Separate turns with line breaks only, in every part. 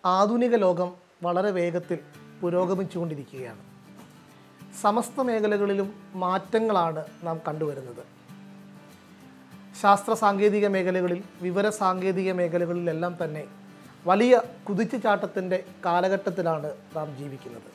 ആധുനിക ലോകം വളരെ വേഗത്തിൽ പുരോഗമിച്ചുകൊണ്ടിരിക്കുകയാണ് സമസ്ത മേഖലകളിലും മാറ്റങ്ങളാണ് നാം കണ്ടുവരുന്നത് ശാസ്ത്ര സാങ്കേതിക മേഖലകളിൽ വിവര സാങ്കേതിക മേഖലകളിലെല്ലാം തന്നെ വലിയ കുതിച്ചുചാട്ടത്തിൻ്റെ കാലഘട്ടത്തിലാണ് നാം ജീവിക്കുന്നത്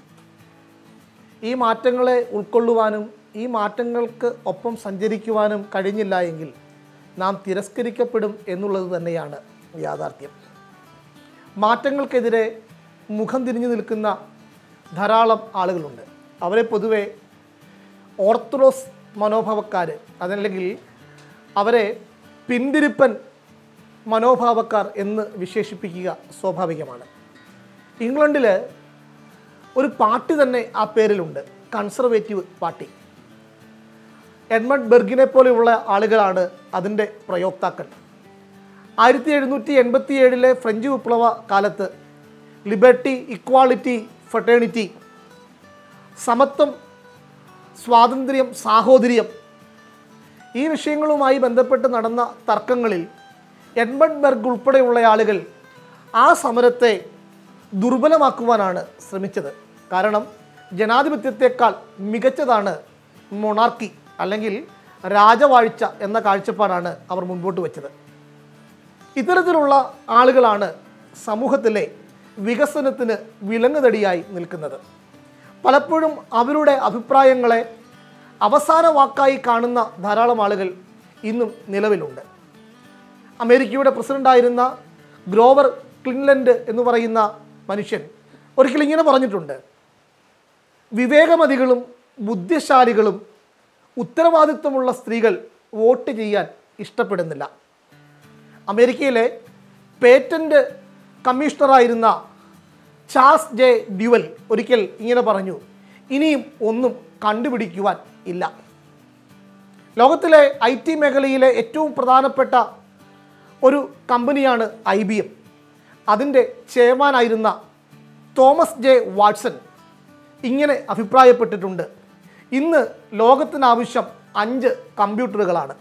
ഈ മാറ്റങ്ങളെ ഉൾക്കൊള്ളുവാനും ഈ മാറ്റങ്ങൾക്ക് ഒപ്പം സഞ്ചരിക്കുവാനും കഴിഞ്ഞില്ല എങ്കിൽ നാം തിരസ്കരിക്കപ്പെടും എന്നുള്ളത് തന്നെയാണ് യാഥാർത്ഥ്യം മാറ്റങ്ങൾക്കെതിരെ മുഖം തിരിഞ്ഞു നിൽക്കുന്ന ധാരാളം ആളുകളുണ്ട് അവരെ പൊതുവെ ഓർത്തഡോക്സ് മനോഭാവക്കാർ അതല്ലെങ്കിൽ അവരെ പിന്തിരിപ്പൻ മനോഭാവക്കാർ എന്ന് വിശേഷിപ്പിക്കുക സ്വാഭാവികമാണ് ഇംഗ്ലണ്ടിൽ ഒരു പാർട്ടി തന്നെ ആ പേരിലുണ്ട് കൺസർവേറ്റീവ് പാർട്ടി എഡ്മണ്ട് ബെർഗിനെ പോലെയുള്ള ആളുകളാണ് അതിൻ്റെ പ്രയോക്താക്കൾ ആയിരത്തി എഴുന്നൂറ്റി എൺപത്തി ഏഴിലെ ഫ്രഞ്ച് വിപ്ലവ കാലത്ത് ലിബർട്ടി ഇക്വാളിറ്റി ഫെട്ടേണിറ്റി സമത്വം സ്വാതന്ത്ര്യം സാഹോദര്യം ഈ വിഷയങ്ങളുമായി ബന്ധപ്പെട്ട് നടന്ന തർക്കങ്ങളിൽ എഡ്മണ്ട് ബെർഗ് ഉൾപ്പെടെയുള്ള ആളുകൾ ആ സമരത്തെ ദുർബലമാക്കുവാനാണ് ശ്രമിച്ചത് കാരണം ജനാധിപത്യത്തെക്കാൾ മികച്ചതാണ് മൊണാർക്കി അല്ലെങ്കിൽ രാജവാഴ്ച എന്ന കാഴ്ചപ്പാടാണ് അവർ മുൻപോട്ട് വെച്ചത് ഇത്തരത്തിലുള്ള ആളുകളാണ് സമൂഹത്തിലെ വികസനത്തിന് വിലങ്ങുതടിയായി നിൽക്കുന്നത് പലപ്പോഴും അവരുടെ അഭിപ്രായങ്ങളെ അവസാന വാക്കായി കാണുന്ന ധാരാളം ആളുകൾ ഇന്നും നിലവിലുണ്ട് അമേരിക്കയുടെ പ്രസിഡൻ്റായിരുന്ന ഗ്രോവർ ക്ലിൻലൻഡ് എന്ന് പറയുന്ന മനുഷ്യൻ ഒരിക്കൽ ഇങ്ങനെ പറഞ്ഞിട്ടുണ്ട് വിവേകമതികളും ബുദ്ധിശാലികളും ഉത്തരവാദിത്വമുള്ള സ്ത്രീകൾ വോട്ട് ചെയ്യാൻ ഇഷ്ടപ്പെടുന്നില്ല അമേരിക്കയിലെ പേറ്റന്റ് കമ്മീഷണറായിരുന്ന ചാൾസ് ജെ ഡ്യുവൽ ഒരിക്കൽ ഇങ്ങനെ പറഞ്ഞു ഇനിയും ഒന്നും കണ്ടുപിടിക്കുവാൻ ഇല്ല ലോകത്തിലെ ഐ ടി മേഖലയിലെ ഏറ്റവും പ്രധാനപ്പെട്ട ഒരു കമ്പനിയാണ് ഐ ബി എം അതിൻ്റെ ചെയർമാനായിരുന്ന തോമസ് ജെ വാട്സൺ ഇങ്ങനെ അഭിപ്രായപ്പെട്ടിട്ടുണ്ട് ഇന്ന് ലോകത്തിനാവശ്യം അഞ്ച് കമ്പ്യൂട്ടറുകളാണ്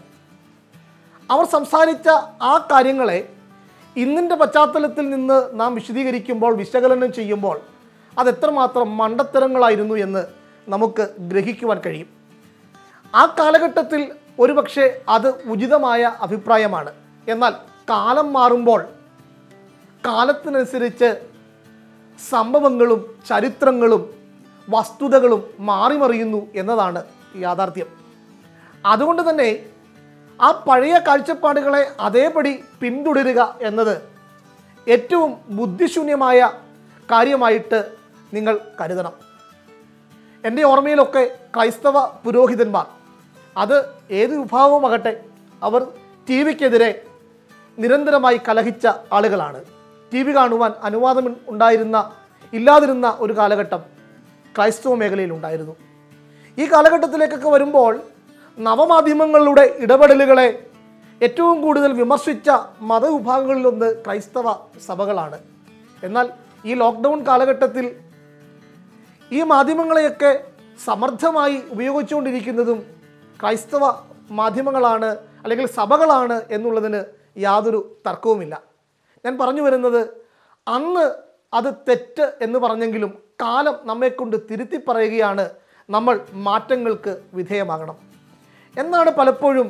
അവർ സംസാരിച്ച ആ കാര്യങ്ങളെ ഇന്നിൻ്റെ പശ്ചാത്തലത്തിൽ നിന്ന് നാം വിശദീകരിക്കുമ്പോൾ വിശകലനം ചെയ്യുമ്പോൾ അത് എത്രമാത്രം മണ്ടത്തരങ്ങളായിരുന്നു എന്ന് നമുക്ക് ഗ്രഹിക്കുവാൻ കഴിയും ആ കാലഘട്ടത്തിൽ ഒരുപക്ഷെ അത് ഉചിതമായ അഭിപ്രായമാണ് എന്നാൽ കാലം മാറുമ്പോൾ കാലത്തിനനുസരിച്ച് സംഭവങ്ങളും ചരിത്രങ്ങളും വസ്തുതകളും മാറിമറിയുന്നു എന്നതാണ് യാഥാർത്ഥ്യം അതുകൊണ്ട് തന്നെ ആ പഴയ കാഴ്ചപ്പാടുകളെ അതേപടി പിന്തുടരുക എന്നത് ഏറ്റവും ബുദ്ധിശൂന്യമായ കാര്യമായിട്ട് നിങ്ങൾ കരുതണം എൻ്റെ ഓർമ്മയിലൊക്കെ ക്രൈസ്തവ പുരോഹിതന്മാർ അത് ഏത് വിഭാഗവുമാകട്ടെ അവർ ടി വിക്കെതിരെ നിരന്തരമായി കലഹിച്ച ആളുകളാണ് ടി വി കാണുവാൻ അനുവാദം ഉണ്ടായിരുന്ന ഇല്ലാതിരുന്ന ഒരു കാലഘട്ടം ക്രൈസ്തവ മേഖലയിൽ ഉണ്ടായിരുന്നു ഈ കാലഘട്ടത്തിലേക്കൊക്കെ വരുമ്പോൾ നവമാധ്യമങ്ങളുടെ ഇടപെടലുകളെ ഏറ്റവും കൂടുതൽ വിമർശിച്ച മതവിഭാഗങ്ങളിലൊന്ന് ക്രൈസ്തവ സഭകളാണ് എന്നാൽ ഈ ലോക്ക്ഡൗൺ കാലഘട്ടത്തിൽ ഈ മാധ്യമങ്ങളെയൊക്കെ സമർത്ഥമായി ഉപയോഗിച്ചുകൊണ്ടിരിക്കുന്നതും ക്രൈസ്തവ മാധ്യമങ്ങളാണ് അല്ലെങ്കിൽ സഭകളാണ് എന്നുള്ളതിന് യാതൊരു തർക്കവുമില്ല ഞാൻ പറഞ്ഞു വരുന്നത് അന്ന് അത് തെറ്റ് എന്ന് പറഞ്ഞെങ്കിലും കാലം നമ്മെക്കൊണ്ട് തിരുത്തി പറയുകയാണ് നമ്മൾ മാറ്റങ്ങൾക്ക് വിധേയമാകണം എന്നാണ് പലപ്പോഴും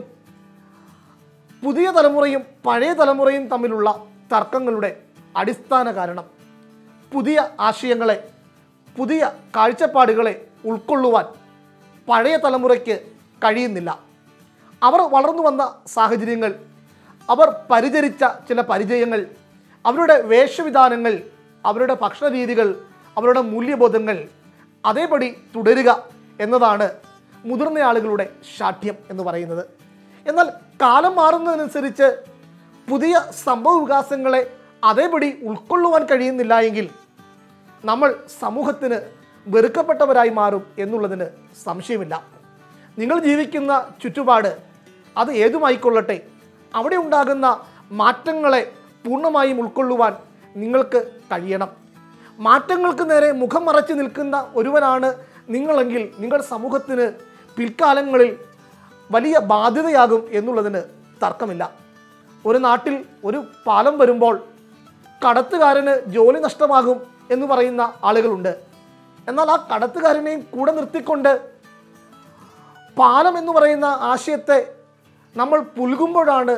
പുതിയ തലമുറയും പഴയ തലമുറയും തമ്മിലുള്ള തർക്കങ്ങളുടെ അടിസ്ഥാന കാരണം പുതിയ ആശയങ്ങളെ പുതിയ കാഴ്ചപ്പാടുകളെ ഉൾക്കൊള്ളുവാൻ പഴയ തലമുറയ്ക്ക് കഴിയുന്നില്ല അവർ വളർന്നു വന്ന സാഹചര്യങ്ങൾ അവർ പരിചരിച്ച ചില പരിചയങ്ങൾ അവരുടെ വേഷവിധാനങ്ങൾ അവരുടെ ഭക്ഷണ രീതികൾ അവരുടെ മൂല്യബോധങ്ങൾ അതേപടി തുടരുക എന്നതാണ് മുതിർന്ന ആളുകളുടെ ശാഠ്യം എന്ന് പറയുന്നത് എന്നാൽ കാലം മാറുന്നതിനനുസരിച്ച് പുതിയ സംഭവ വികാസങ്ങളെ അതേപടി ഉൾക്കൊള്ളുവാൻ കഴിയുന്നില്ല എങ്കിൽ നമ്മൾ സമൂഹത്തിന് വെറുക്കപ്പെട്ടവരായി മാറും എന്നുള്ളതിന് സംശയമില്ല നിങ്ങൾ ജീവിക്കുന്ന ചുറ്റുപാട് അത് ഏതുമായിക്കൊള്ളട്ടെ അവിടെ ഉണ്ടാകുന്ന മാറ്റങ്ങളെ പൂർണ്ണമായും ഉൾക്കൊള്ളുവാൻ നിങ്ങൾക്ക് കഴിയണം മാറ്റങ്ങൾക്ക് നേരെ മുഖം മറച്ചു നിൽക്കുന്ന ഒരുവനാണ് നിങ്ങളെങ്കിൽ നിങ്ങളുടെ സമൂഹത്തിന് പിൽക്കാലങ്ങളിൽ വലിയ ബാധ്യതയാകും എന്നുള്ളതിന് തർക്കമില്ല ഒരു നാട്ടിൽ ഒരു പാലം വരുമ്പോൾ കടത്തുകാരന് ജോലി നഷ്ടമാകും എന്ന് പറയുന്ന ആളുകളുണ്ട് എന്നാൽ ആ കടത്തുകാരനെയും കൂടെ നിർത്തിക്കൊണ്ട് പാലം എന്ന് പറയുന്ന ആശയത്തെ നമ്മൾ പുൽകുമ്പോഴാണ്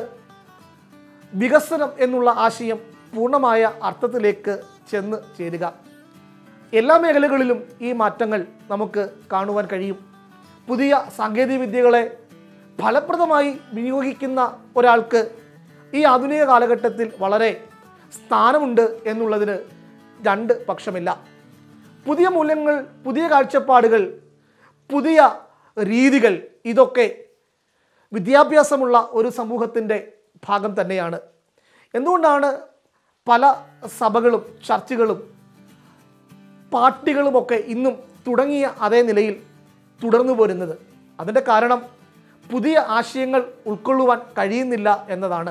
വികസനം എന്നുള്ള ആശയം പൂർണ്ണമായ അർത്ഥത്തിലേക്ക് ചെന്ന് ചേരുക എല്ലാ മേഖലകളിലും ഈ മാറ്റങ്ങൾ നമുക്ക് കാണുവാൻ കഴിയും പുതിയ സാങ്കേതിക വിദ്യകളെ ഫലപ്രദമായി വിനിയോഗിക്കുന്ന ഒരാൾക്ക് ഈ ആധുനിക കാലഘട്ടത്തിൽ വളരെ സ്ഥാനമുണ്ട് എന്നുള്ളതിന് രണ്ട് പക്ഷമില്ല പുതിയ മൂല്യങ്ങൾ പുതിയ കാഴ്ചപ്പാടുകൾ പുതിയ രീതികൾ ഇതൊക്കെ വിദ്യാഭ്യാസമുള്ള ഒരു സമൂഹത്തിൻ്റെ ഭാഗം തന്നെയാണ് എന്തുകൊണ്ടാണ് പല സഭകളും ചർച്ചുകളും പാർട്ടികളുമൊക്കെ ഇന്നും തുടങ്ങിയ അതേ നിലയിൽ തുടർന്നു പോരുന്നത് അതിൻ്റെ കാരണം പുതിയ ആശയങ്ങൾ ഉൾക്കൊള്ളുവാൻ കഴിയുന്നില്ല എന്നതാണ്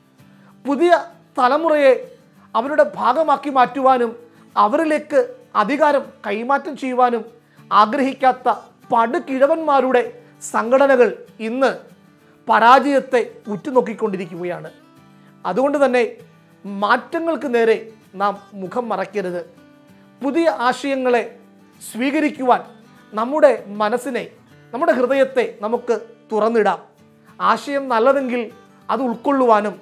പുതിയ തലമുറയെ അവരുടെ ഭാഗമാക്കി മാറ്റുവാനും അവരിലേക്ക് അധികാരം കൈമാറ്റം ചെയ്യുവാനും ആഗ്രഹിക്കാത്ത പടുകിഴവന്മാരുടെ സംഘടനകൾ ഇന്ന് പരാജയത്തെ ഉറ്റുനോക്കിക്കൊണ്ടിരിക്കുകയാണ് അതുകൊണ്ട് തന്നെ മാറ്റങ്ങൾക്ക് നേരെ നാം മുഖം മറയ്ക്കരുത് പുതിയ ആശയങ്ങളെ സ്വീകരിക്കുവാൻ നമ്മുടെ മനസ്സിനെ നമ്മുടെ ഹൃദയത്തെ നമുക്ക് തുറന്നിടാം ആശയം നല്ലതെങ്കിൽ അത് ഉൾക്കൊള്ളുവാനും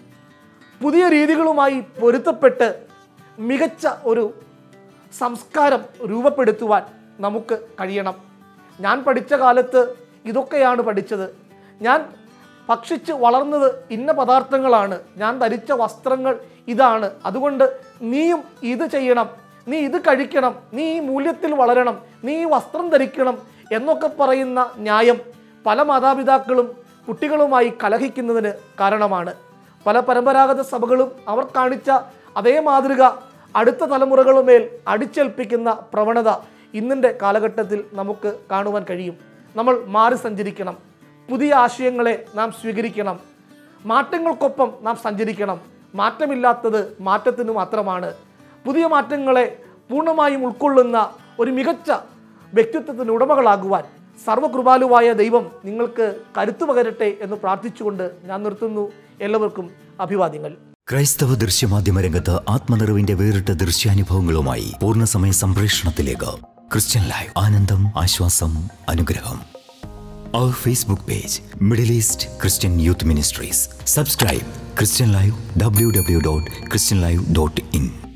പുതിയ രീതികളുമായി പൊരുത്തപ്പെട്ട് മികച്ച ഒരു സംസ്കാരം രൂപപ്പെടുത്തുവാൻ നമുക്ക് കഴിയണം ഞാൻ പഠിച്ച കാലത്ത് ഇതൊക്കെയാണ് പഠിച്ചത് ഞാൻ ഭക്ഷിച്ച് വളർന്നത് ഇന്ന പദാർത്ഥങ്ങളാണ് ഞാൻ ധരിച്ച വസ്ത്രങ്ങൾ ഇതാണ് അതുകൊണ്ട് നീയും ഇത് ചെയ്യണം നീ ഇത് കഴിക്കണം നീ ഈ മൂല്യത്തിൽ വളരണം നീ ഈ വസ്ത്രം ധരിക്കണം എന്നൊക്കെ പറയുന്ന ന്യായം പല മാതാപിതാക്കളും കുട്ടികളുമായി കലഹിക്കുന്നതിന് കാരണമാണ് പല പരമ്പരാഗത സഭകളും അവർ കാണിച്ച അതേ മാതൃക അടുത്ത തലമുറകളുമേൽ അടിച്ചേൽപ്പിക്കുന്ന പ്രവണത ഇന്നിൻ്റെ കാലഘട്ടത്തിൽ നമുക്ക് കാണുവാൻ കഴിയും നമ്മൾ മാറി സഞ്ചരിക്കണം പുതിയ ആശയങ്ങളെ നാം സ്വീകരിക്കണം മാറ്റങ്ങൾക്കൊപ്പം നാം സഞ്ചരിക്കണം മാറ്റമില്ലാത്തത് മാറ്റത്തിന് മാത്രമാണ് പുതിയ മാറ്റങ്ങളെ പൂർണ്ണമായും ഉൾക്കൊള്ളുന്ന ഒരു മികച്ച വ്യക്തിത്വത്തിന് ഉടമകളാകുവാൻ സർവകൃപാലുവായ ദൈവം നിങ്ങൾക്ക് കരുത്തു പകരട്ടെ എന്ന് പ്രാർത്ഥിച്ചുകൊണ്ട് ഞാൻ നിർത്തുന്നു എല്ലാവർക്കും അഭിവാദ്യങ്ങൾ
ക്രൈസ്തവ ദൃശ്യമാധ്യമ രംഗത്ത് ആത്മനിറവിന്റെ വേറിട്ട ദൃശ്യാനുഭവങ്ങളുമായി പൂർണ്ണസമയ സംപ്രേഷണത്തിലേക്ക് ക്രിസ്ത്യൻ ലൈവ് ആനന്ദം ആശ്വാസം അനുഗ്രഹം അവർ Facebook page Middle East Christian youth ministries subscribe Christian live W W dot Christian live dot in